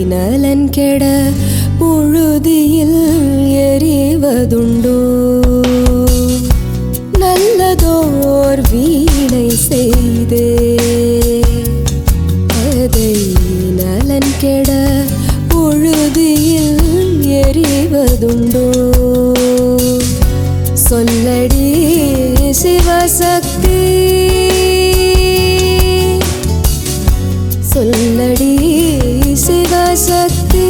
நலன் கெட புழுதியில் எறிவதுண்டோ நல்லதோர் வீணை செய்தே அதை நலன் கெட புழுதியில் எறிவதுண்டோ சொல்லடி சிவசக்தி சொல்லடி சிவசக்தி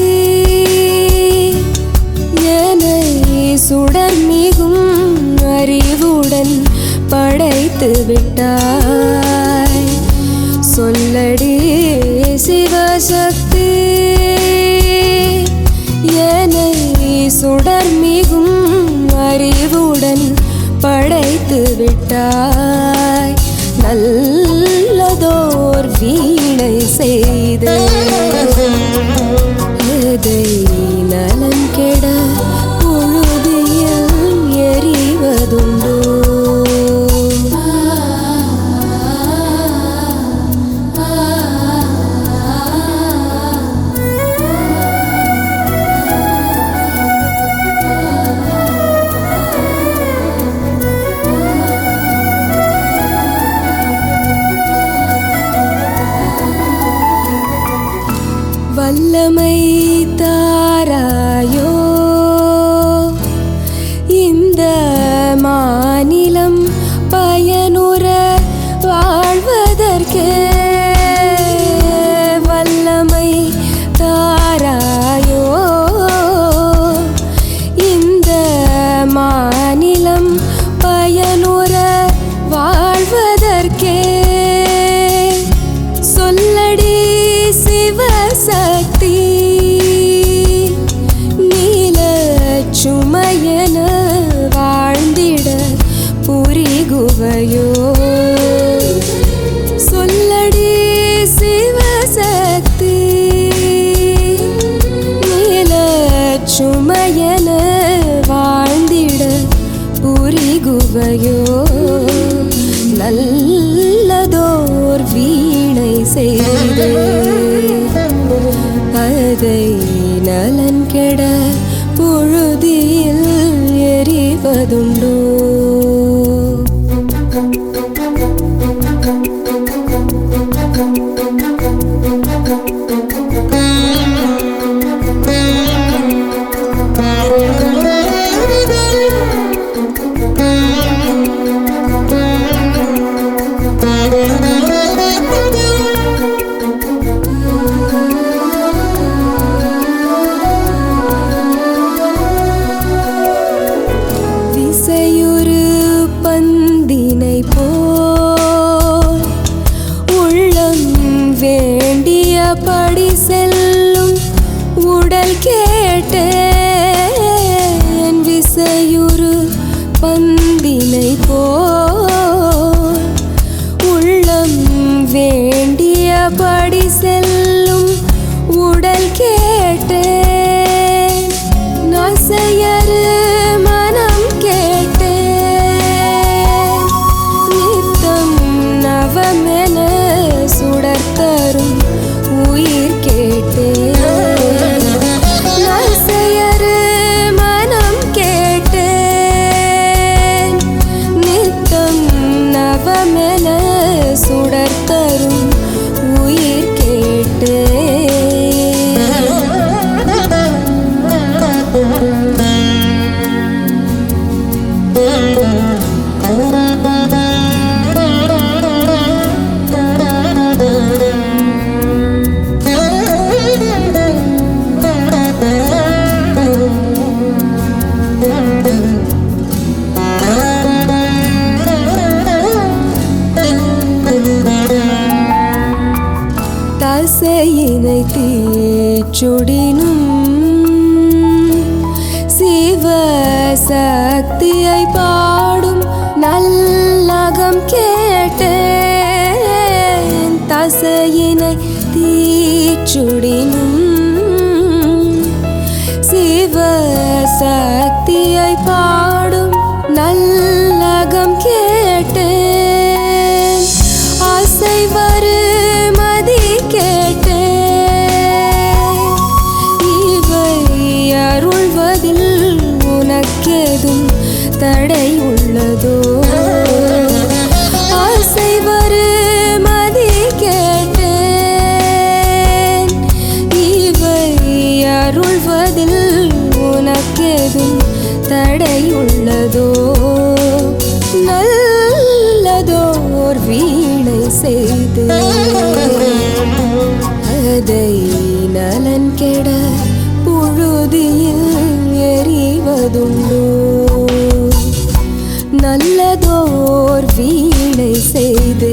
என்னை சுடர் மிகும் அறிவுடன் படைத்து விட்டாய் சொல்லடி சிவசக்தி என்னை சுடர் மிகும் அறிவுடன் படைத்து விட்டாய் நல்லதோர் வீணை செய்து எதை நலன் கெட பொழுதியில் எறிவதுண்டோ வல்லமை தாராயோ இந்த மாநிலம் பயனுற வாழ்வதற்கே வல்லமை தாராயோ இந்த மாநிலம் பயனுற வாழ்வதற்கே சொல்லடி சிவசக்தி நீல சுமையன வாழ்ந்திட புரிகுவையோ சொல்லடி சிவசக்தி நீல சுமையன வாழ்ந்திட புரிகுவையோ நல்லதோர் வீணை செய்தே அதை நலன் கெட பொழுதியில் எறிவதுண்டோ விசையுறு பந்தினை போல் உள்ளம் வேண்டியபடி செல்லும் உடல் கேட்டேன் விசையுறு பந்தினை போல் உள்ளம் வேண்டியபடி செல்லும் உடல் கேட்டேன் நசையறு மனம் கேட்டேன் நித்தம் நவமென சுடர்த்தரும் உயிர் கேட்டேன் நசையறு மனம் கேட்டேன் நித்தம் நவமென சுடர்த்தரும் உயிர் கேட்டேன் தசையினை தீச்சுடினும் சிவ சக்தியை பாடும் நல்லகம் கேட்டேன் தசையினை தீச்சுடினும் சிவ சக்தியை பாடும் நல்லகம் கேட்டேன் ஆசை வரு மதி கேட்டேன் அருள்வதில் உனக்கேதும் தடையுள்ளதோ நல்லதோர் வீணை செய்து அதை நலன் கெட புழுதியில் எறிவதுண்டோ நல்லதோர் வீணை செய்து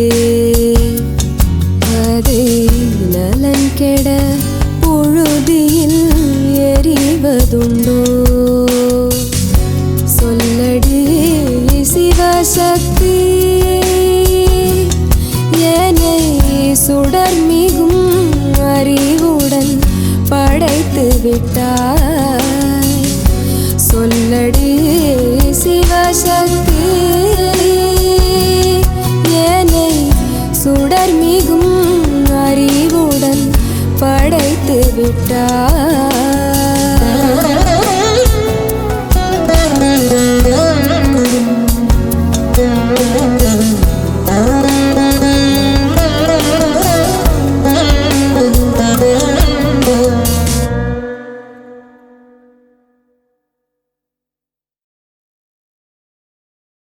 அதை நலன் கெட புழுதியில் எறிவதுண்டோ சொல்லடி சிவசக்தி என்னை சுடர் மிகும் அறிவுடன் படைத்து விட்டாய் சொல்லடி சிவசக்தி என்னை சுடர் மிகும் அறிவுடன் படைத்து விட்டாய்